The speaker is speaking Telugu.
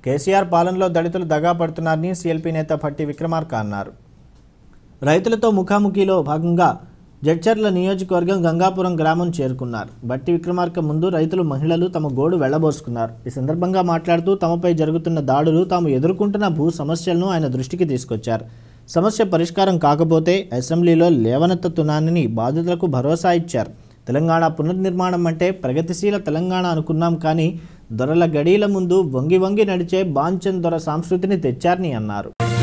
కేసీఆర్ పాలనలో దళితులు దగా పడుతున్నారని సీఎల్పీ నేత భట్టి విక్రమార్క అన్నారు రైతులతో ముఖాముఖిలో భాగంగా జడ్చర్ల నియోజకవర్గం గంగాపురం గ్రామం చేరుకున్నారు బట్టి విక్రమార్క ముందు రైతులు మహిళలు తమ గోడు వెళ్లబోసుకున్నారు ఈ సందర్భంగా మాట్లాడుతూ తమపై జరుగుతున్న దాడులు తాము ఎదుర్కొంటున్న భూ సమస్యలను ఆయన దృష్టికి తీసుకొచ్చారు సమస్య పరిష్కారం కాకపోతే అసెంబ్లీలో లేవనెత్తుతున్నానని బాధితులకు భరోసా ఇచ్చారు తెలంగాణ పునర్నిర్మాణం అంటే ప్రగతిశీల తెలంగాణ అనుకున్నాం కానీ దొరల గడీల ముందు వంగి వంగి నడిచే బాంచన్ దొర సంస్కృతిని తెచ్చారని అన్నారు